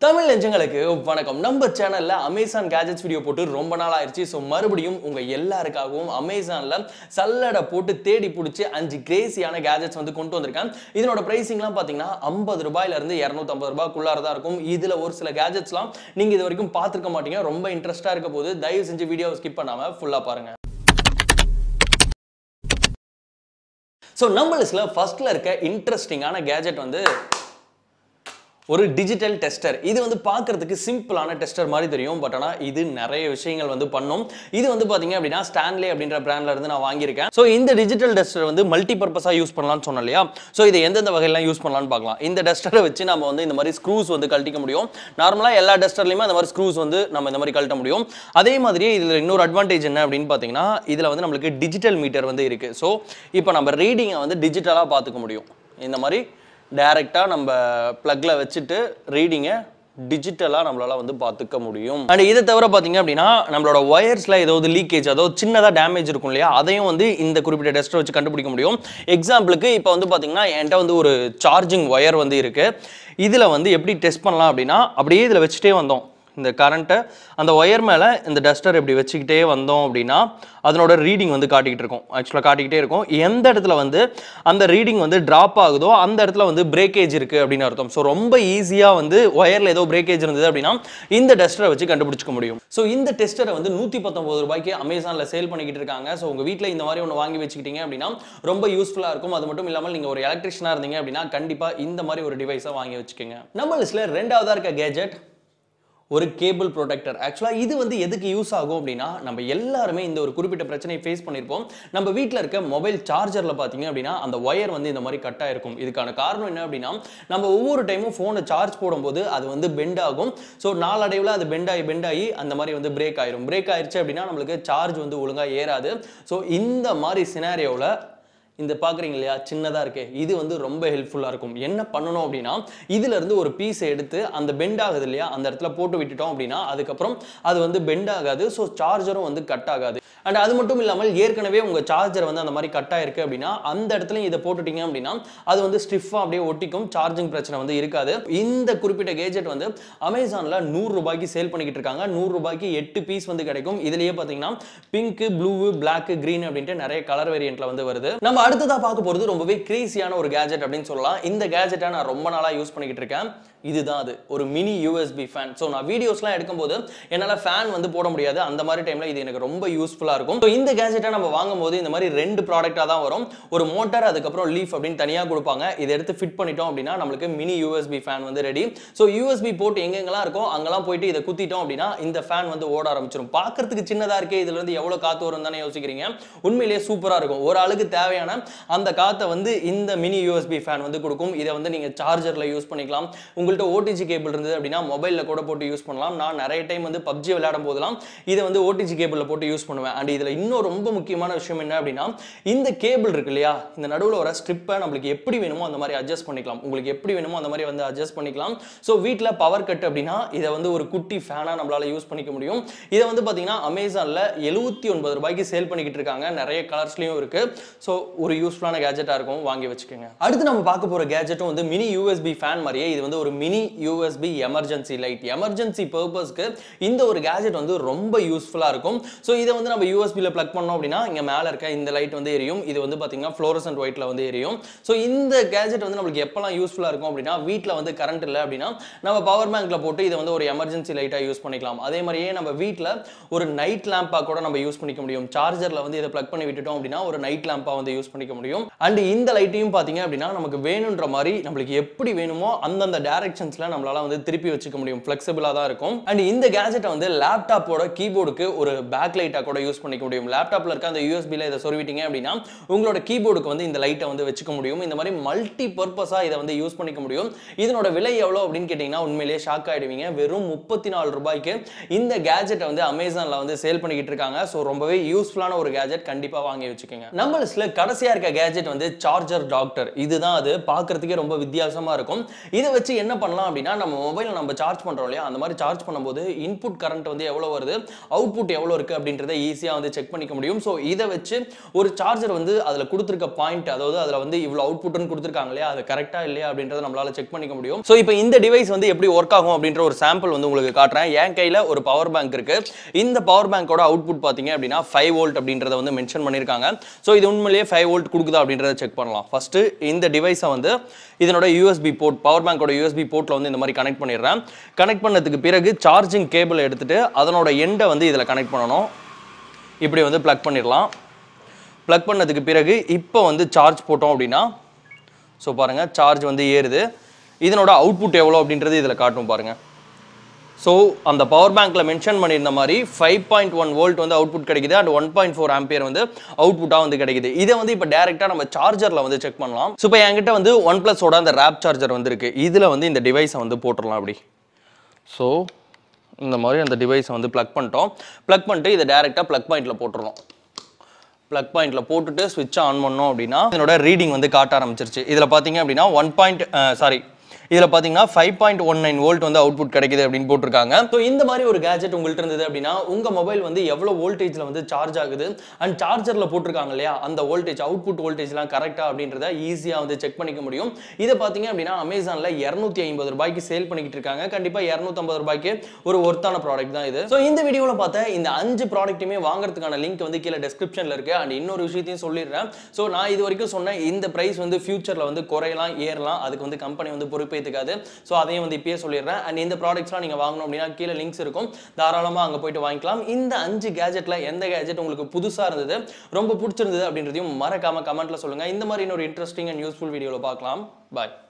தமிழ் நெஞ்சங்களுக்கு வணக்கம் நம்ம சேனல்ல அமேசான் கேஜெட்ஸ் வீடியோ போட்டு ரொம்ப நாள் ஆயிடுச்சு ஸோ மறுபடியும் உங்க எல்லாருக்காகவும் அமேசான்ல சல்லடை போட்டு தேடி பிடிச்சி அஞ்சு கிரேசியான கேஜெட்ஸ் வந்து கொண்டு வந்திருக்கேன் இதனோட பிரைசிங்லாம் பார்த்தீங்கன்னா ஐம்பது ரூபாயில இருந்து இரநூத்தம்பது ரூபாய்க்குள்ளார தான் இருக்கும் இதுல ஒரு சில கேஜெட்ஸ்லாம் நீங்க இது வரைக்கும் பார்த்துருக்க மாட்டீங்க ரொம்ப இன்ட்ரெஸ்டா இருக்க போது தயவு செஞ்சு வீடியோவை ஸ்கிப் பண்ணாம ஃபுல்லா பாருங்க ஸோ நம்ம லிஸ்ட்ல ஃபர்ஸ்ட்ல இருக்க இன்ட்ரெஸ்டிங்கான கேஜெட் வந்து ஒரு டிஜிட்டல் டெஸ்டர் இது வந்து பார்க்கறதுக்கு சிம்பிளான டெஸ்டர் மாதிரி தெரியும் பட் ஆனால் இது நிறைய விஷயங்கள் வந்து பண்ணும் இது வந்து பார்த்தீங்க அப்படின்னா ஸ்டான்லே அப்படின்ற பிராண்ட்ல இருந்து நான் வாங்கியிருக்கேன் ஸோ இந்த டிஜிட்டல் டெஸ்டர் வந்து மல்டி பர்பஸாக யூஸ் பண்ணலாம்னு சொன்னேன் இல்லையா ஸோ இது எந்தெந்த வகையெல்லாம் யூஸ் பண்ணலாம்னு பார்க்கலாம் இந்த டெஸ்டரை வச்சு நம்ம வந்து இந்த மாதிரி ஸ்க்ரூஸ் வந்து கழட்டிக்க முடியும் நார்மலாக எல்லா டெஸ்டர்லையுமே அந்த மாதிரி ஸ்க்ரூஸ் வந்து நம்ம இந்த மாதிரி கழட்ட முடியும் அதே மாதிரியே இதில் இன்னொரு அட்வான்டேஜ் என்ன அப்படின்னு பார்த்தீங்கன்னா இதில் வந்து நம்மளுக்கு டிஜிட்டல் மீட்டர் வந்து இருக்குது ஸோ இப்போ நம்ம ரீடிங்கை வந்து டிஜிட்டலாக பார்த்துக்க முடியும் இந்த மாதிரி டைரெக்டாக நம்ம ப்ளக்கில் வச்சுட்டு ரீடிங்கை டிஜிட்டலாக நம்மளால வந்து பார்த்துக்க முடியும் அண்ட் இதை தவிர பார்த்தீங்க அப்படின்னா நம்மளோட ஒயர்ஸில் ஏதாவது லீக்கேஜ் அதாவது சின்னதாக டேமேஜ் இருக்கும் இல்லையா அதையும் வந்து இந்த குறிப்பிட்ட டெஸ்ட்டை வச்சு கண்டுபிடிக்க முடியும் எக்ஸாம்பிளுக்கு இப்போ வந்து பார்த்தீங்கன்னா என்கிட்ட வந்து ஒரு சார்ஜிங் ஒயர் வந்து இருக்குது இதில் வந்து எப்படி டெஸ்ட் பண்ணலாம் அப்படின்னா அப்படியே இதில் வச்சுட்டே வந்தோம் இந்த கரண்ட்டை அந்த ஒயர் மேலே இந்த டஸ்டர் இப்படி வச்சுக்கிட்டே வந்தோம் அப்படின்னா அதனோட ரீடிங் வந்து காட்டிக்கிட்டு இருக்கும் ஆக்சுவலாக காட்டிக்கிட்டே இருக்கும் எந்த இடத்துல வந்து அந்த ரீடிங் வந்து ட்ராப் ஆகுதோ அந்த இடத்துல வந்து பிரேக்கேஜ் இருக்குது அப்படின்னு அர்த்தம் ஸோ ரொம்ப ஈஸியாக வந்து ஒயரில் ஏதோ பிரேக்கேஜ் இருந்தது அப்படின்னா இந்த டெஸ்டரை வச்சு கண்டுபிடிச்சிக்க முடியும் ஸோ இந்த டெஸ்டரை வந்து நூற்றி பத்தொம்பது ரூபாய்க்கு அமேசானில் சேல் பண்ணிக்கிட்டு இருக்காங்க ஸோ உங்கள் வீட்டில் இந்த மாதிரி ஒன்று வாங்கி வச்சுக்கிட்டீங்க அப்படின்னா ரொம்ப யூஸ்ஃபுல்லாக இருக்கும் அது மட்டும் இல்லாமல் நீங்கள் ஒரு எலக்ட்ரிஷனாக இருந்தீங்க அப்படின்னா கண்டிப்பாக இந்த மாதிரி ஒரு டிவைஸை வாங்கி வச்சுக்கோங்க நம்ம லிஸ்ட்டில் ரெண்டாவதாக இருக்க கேஜெட் ஒரு கேபிள் ப்ரொடெக்டர் ஆக்சுவலாக இது வந்து எதுக்கு யூஸ் ஆகும் அப்படின்னா நம்ம எல்லாருமே இந்த ஒரு குறிப்பிட்ட பிரச்சனையை ஃபேஸ் பண்ணியிருப்போம் நம்ம வீட்டில் இருக்க மொபைல் சார்ஜரில் பார்த்தீங்க அப்படின்னா அந்த ஒயர் வந்து இந்த மாதிரி கட் ஆயிருக்கும் இதுக்கான காரணம் என்ன அப்படின்னா நம்ம ஒவ்வொரு டைமும் ஃபோனை சார்ஜ் போடும்போது அது வந்து பெண்ட் ஆகும் ஸோ நாளடைவில் அது பெண்ட் ஆகி பெண்ட் ஆகி அந்த மாதிரி வந்து பிரேக் ஆயிரும் பிரேக் ஆயிருச்சு அப்படின்னா நம்மளுக்கு சார்ஜ் வந்து ஒழுங்காக ஏறாது ஸோ இந்த மாதிரி சினாரியோவில் இந்த பார்க்குறீங்க இல்லையா சின்னதாக இருக்கே இது வந்து ரொம்ப ஹெல்ப்ஃபுல்லாக இருக்கும் என்ன பண்ணணும் அப்படின்னா இதுல இருந்து ஒரு பீஸை எடுத்து அந்த பெண்ட் ஆகுது இல்லையா அந்த இடத்துல போட்டு விட்டுட்டோம் அப்படின்னா அதுக்கப்புறம் அது வந்து பெண்ட் ஆகாது ஸோ சார்ஜரும் வந்து கட் ஆகாது அண்ட் அது மட்டும் இல்லாமல் ஏற்கனவே உங்கள் சார்ஜர் வந்து அந்த மாதிரி கட் ஆயிருக்கு அப்படின்னா அந்த இடத்துல இதை போட்டுட்டீங்க அப்படின்னா அது வந்து ஸ்டிஃபாக அப்படியே ஒட்டிக்கும் சார்ஜிங் பிரச்சனை வந்து இருக்காது இந்த குறிப்பிட்ட கேஜெட் வந்து அமேசானில் நூறு ரூபாய்க்கு சேல் பண்ணிக்கிட்டு இருக்காங்க நூறு ரூபாய்க்கு எட்டு பீஸ் வந்து கிடைக்கும் இதுலயே பார்த்தீங்கன்னா பிங்க் ப்ளூ பிளாக் கிரீன் அப்படின்ட்டு நிறைய கலர் வேரியண்ட்ல வந்து வருது நம்ம அடுத்ததா பார்க்க போறது ரொம்பவே கிரேசியான ஒரு கேஜெட் அப்படின்னு சொல்லலாம் இந்த கேஜெட்டை நான் ரொம்ப நாளா யூஸ் பண்ணிக்கிட்டு இருக்கேன் இதுதான் அது ஒரு மினி யூஎஸ்பி ஃபேன் ஸோ நான் வீடியோஸ்லாம் எடுக்கும்போது என்னால் ஃபேன் வந்து போட முடியாது அந்த மாதிரி டைமில் இது எனக்கு ரொம்ப யூஸ்ஃபுல்லாக இருக்கும் ஸோ இந்த கேஜெட்டை நம்ம வாங்கும்போது இந்த மாதிரி ரெண்டு ப்ராடக்டாக தான் வரும் ஒரு மோட்டார் அதுக்கப்புறம் லீஃப் அப்படின்னு தனியாக கொடுப்பாங்க இதை எடுத்து ஃபிட் பண்ணிட்டோம் அப்படின்னா நம்மளுக்கு மினி யூஎஸ்பி ஃபேன் வந்து ரெடி ஸோ யூஎஸ்பி போட்டு எங்கெங்கெல்லாம் இருக்கோ அங்கெல்லாம் போயிட்டு இதை குத்திட்டோம் அப்படின்னா இந்த ஃபேன் வந்து ஓட ஆரம்பிச்சிடும் பார்க்கறதுக்கு சின்னதாக இருக்கே இதுல இருந்து எவ்வளோ காற்று வரும் தானே யோசிக்கிறீங்க உண்மையிலேயே சூப்பராக இருக்கும் ஒரு ஆளுக்கு தேவையான அந்த காற்றை வந்து இந்த மினி யூஎஸ்பி ஃபேன் வந்து கொடுக்கும் இதை வந்து நீங்கள் சார்ஜரில் யூஸ் பண்ணிக்கலாம் உங்கள்கிட்ட ஓடிஜி கேபிள் இருந்தது அப்படின்னா மொபைலில் கூட போட்டு யூஸ் பண்ணலாம் நான் நிறைய டைம் வந்து பப்ஜி விளையாடும் போதெல்லாம் இதை வந்து ஓடிஜி கேபிளில் போட்டு யூஸ் பண்ணுவேன் அண்ட் இதில் இன்னும் ரொம்ப முக்கியமான விஷயம் என்ன அப்படின்னா இந்த கேபிள் இருக்கு இல்லையா இந்த நடுவில் வர ஸ்ட்ரிப்பை நம்மளுக்கு எப்படி வேணுமோ அந்த மாதிரி அட்ஜஸ்ட் பண்ணிக்கலாம் உங்களுக்கு எப்படி வேணுமோ அந்த மாதிரி வந்து அட்ஜஸ்ட் பண்ணிக்கலாம் ஸோ வீட்டில் பவர் கட் அப்படின்னா இதை வந்து ஒரு குட்டி ஃபேனாக நம்மளால யூஸ் பண்ணிக்க முடியும் இதை வந்து பார்த்தீங்கன்னா அமேசானில் எழுபத்தி ஒன்பது ரூபாய்க்கு சேல் பண்ணிக்கிட்டு இருக்காங்க நிறைய கலர்ஸ்லையும் இருக்கு ஸோ ஒரு யூஸ்ஃபுல்லான கேஜெட்டாக இருக்கும் வாங்கி வச்சுக்கோங்க அடுத்து நம்ம பார்க்க போகிற கேஜெட்டும் வந்து மினி யூஎஸ்பி ஃபேன் மாதிரியே இது வந்து ஒரு mini USB emergency light emergency பர்பஸ்க்கு இந்த ஒரு கேஜெட் வந்து ரொம்ப யூஸ்ஃபுல்லாக இருக்கும் ஸோ இதை வந்து நம்ம யூஎஸ்பியில் ப்ளக் பண்ணோம் அப்படின்னா இங்கே மேலே இருக்க இந்த லைட் வந்து எரியும் இது வந்து பார்த்தீங்கன்னா ஃப்ளோரசன்ட் ஒயிட்டில் வந்து எரியும் ஸோ இந்த கேஜெட் வந்து நம்மளுக்கு எப்போல்லாம் யூஸ்ஃபுல்லாக இருக்கும் அப்படின்னா வீட்டில் வந்து கரண்ட் இல்லை அப்படின்னா நம்ம பவர் பேங்க்ல போட்டு இதை வந்து ஒரு எமர்ஜென்சி லைட்டாக யூஸ் பண்ணிக்கலாம் அதே மாதிரியே நம்ம வீட்டில் ஒரு நைட் லேம்பாக கூட நம்ம யூஸ் பண்ணிக்க முடியும் சார்ஜரில் வந்து இதை ப்ளக் பண்ணி விட்டுட்டோம் அப்படின்னா ஒரு நைட் லேம்பாக வந்து யூஸ் பண்ணிக்க முடியும் அண்ட் இந்த லைட்டையும் பார்த்தீங்க அப்படின்னா நமக்கு வேணுன்ற மாதிரி நம்மளுக்கு எப்படி வேணுமோ அந்தந்த டேரக்ஷன்ஸில் நம்மளால வந்து திருப்பி வச்சுக்க முடியும் ஃப்ளெக்சிபிளாக தான் இருக்கும் அண்ட் இந்த கேஜெட்டை வந்து லேப்டாப்போட கீபோர்டுக்கு ஒரு பேக் லைட்டாக கூட யூஸ் பண்ணிக்க முடியும் லேப்டாப்பில் இருக்க அந்த யூஎஸ்பியில் இதை சொருவிட்டீங்க அப்படின்னா உங்களோட கீபோர்டுக்கு வந்து இந்த லைட்டை வந்து வச்சுக்க முடியும் இந்த மாதிரி மல்டி பர்பஸாக இதை வந்து யூஸ் பண்ணிக்க முடியும் இதனோட விலை எவ்வளோ அப்படின்னு கேட்டிங்கன்னா உண்மையிலேயே ஷாக் ஆகிடுவீங்க வெறும் முப்பத்தி நாலு ரூபாய்க்கு இந்த கேஜெட்டை வந்து அமேசானில் வந்து சேல் பண்ணிக்கிட்டு இருக்காங்க ஸோ ரொம்பவே யூஸ்ஃபுல்லான ஒரு கேஜெட் கண்டிப்பாக வாங்கி வச்சுக்கோங்க நம்ம லிஸ்ட்டில் கடைசியாக இருக்க கேஜெட் வந்து சார்ஜர் டாக்டர் இதுதான் அது பார்க்கறதுக்கே ரொம்ப வித்தியாசமா இருக்கும் இதை வச்சு என்ன பண்ணலாம் அப்படின்னா நம்ம மொபைலை நம்ம சார்ஜ் பண்றோம் இல்லையா அந்த மாதிரி சார்ஜ் பண்ணும்போது இன்புட் கரண்ட் வந்து எவ்வளோ வருது அவுட்புட் எவ்வளோ இருக்கு அப்படின்றத ஈஸியாக வந்து செக் பண்ணிக்க முடியும் ஸோ இதை வச்சு ஒரு சார்ஜர் வந்து அதில் கொடுத்துருக்க பாயிண்ட் அதாவது அதில் வந்து இவ்வளோ அவுட்புட்னு கொடுத்துருக்காங்க இல்லையா அது கரெக்டாக இல்லையா அப்படின்றத நம்மளால செக் பண்ணிக்க முடியும் ஸோ இப்போ இந்த டிவைஸ் வந்து எப்படி ஒர்க் ஆகும் அப்படின்ற ஒரு சாம்பிள் வந்து உங்களுக்கு காட்டுறேன் என் கையில் ஒரு பவர் பேங்க் இருக்கு இந்த பவர் பேங்கோட அவுட்புட் பார்த்தீங்க அப்படின்னா ஃபைவ் வோல்ட் அப்படின்றத வந்து மென்ஷன் பண்ணியிருக்காங்க ஸோ இது உண்மையிலேயே ஃபைவ் வோல்ட் கொடுக்குதா அப்படின்றத செக் பண்ணலாம் ஃபர்ஸ்ட் இந்த டிவைஸை வந்து இதனோட யூஎஸ்பி போர்ட் பவர் பேங்கோட யூஎஸ்பி போர்ட்டில் வந்து இந்த மாதிரி கனெக்ட் பண்ணிடுறேன் கனெக்ட் பண்ணதுக்கு பிறகு சார்ஜிங் கேபிள் எடுத்துட்டு அதனோட எண்டை வந்து இதில் கனெக்ட் பண்ணணும் இப்படி வந்து ப்ளக் பண்ணிடலாம் ப்ளக் பண்ணதுக்கு பிறகு இப்போ வந்து சார்ஜ் போட்டோம் அப்படின்னா ஸோ பாருங்கள் சார்ஜ் வந்து ஏறுது இதனோட அவுட்புட் எவ்வளோ அப்படின்றது இதில் காட்டும் பாருங்கள் ஸோ அந்த பவர் பேங்க்கில் மென்ஷன் பண்ணியிருந்த மாதிரி ஃபைவ் பாயிண்ட் ஒன் வோல்ட் வந்து அவுட்புட் கிடைக்குது and one point four ampere வந்து அவுட்புட்டாக வந்து கிடைக்குது இதை வந்து இப்போ டேரெக்டாக நம்ம சார்ஜரில் வந்து செக் பண்ணலாம் ஸோ இப்போ என்கிட்ட வந்து ஒன் ப்ளஸோட அந்த ரேப் சார்ஜர் வந்துருக்கு இதில் வந்து இந்த டிவைஸை வந்து போட்டுடலாம் அப்படி ஸோ இந்த மாதிரி அந்த டிவைஸை வந்து ப்ளக் பண்ணிட்டோம் ப்ளக் பண்ணிட்டு இதை டேரெக்டாக ப்ளக் பாயிண்டில் போட்டுருணும் ப்ளக் பாயிண்ட்ல போட்டுட்டு ஸ்விட்ச் ஆன் பண்ணோம் அப்படின்னா இதனோட ரீடிங் வந்து காட்ட ஆரம்பிச்சிருச்சு இதில் பார்த்தீங்க அப்படின்னா ஒன் பாயிண்ட் சாரி இதில் பார்த்தீங்கன்னா five point one nine volt வந்து அவுட்புட் கிடைக்குது அப்படின்னு போட்டிருக்காங்க ஸோ இந்த மாதிரி ஒரு கேஜெட் உங்கள்கிட்ட இருந்தது அப்படின்னா உங்கள் மொபைல் வந்து எவ்வளோ வோல்டேஜில் வந்து சார்ஜ் ஆகுது அண்ட் சார்ஜரில் போட்டிருக்காங்க இல்லையா அந்த வோல்டேஜ் அவுட்புட் வோல்டேஜ்லாம் கரெக்டாக அப்படின்றத ஈஸியாக வந்து செக் பண்ணிக்க முடியும் இதை பார்த்தீங்க அப்படின்னா அமேசானில் இரநூத்தி ஐம்பது ரூபாய்க்கு சேல் பண்ணிக்கிட்டு இருக்காங்க கண்டிப்பாக இரநூத்தம்பது ரூபாய்க்கு ஒரு ஒர்த்தான ப்ராடக்ட் தான் இது ஸோ இந்த வீடியோவில் பார்த்த இந்த அஞ்சு ப்ராடக்ட்டுமே வாங்குறதுக்கான லிங்க் வந்து கீழே டிஸ்கிரிப்ஷனில் இருக்கு அண்ட் இன்னொரு விஷயத்தையும் சொல்லிடுறேன் ஸோ நான் இது வரைக்கும் சொன்ன இந்த ப்ரைஸ் வந்து ஃபியூச்சரில் வந்து குறையலாம் ஏறலாம் அதுக்கு வந்து கம்பெனி வந்து பொறுப்பேற்றுக்காது ஸோ அதையும் வந்து இப்பயே சொல்லிடுறேன் அண்ட் இந்த ப்ராடக்ட்ஸ்லாம் நீங்கள் வாங்கணும் அப்படின்னா கீழே லிங்க்ஸ் இருக்கும் தாராளமாக அங்கே போயிட்டு வாங்கிக்கலாம் இந்த அஞ்சு கேஜெட்டில் எந்த கேஜெட் உங்களுக்கு புதுசாக இருந்தது ரொம்ப பிடிச்சிருந்தது அப்படின்றதையும் மறக்காம கமெண்ட்ல சொல்லுங்கள் இந்த மாதிரி இன்னொரு இன்ட்ரெஸ்டிங் அண்ட் யூஸ்ஃபுல் வீடியோவில் பார்க்கலாம் பாய்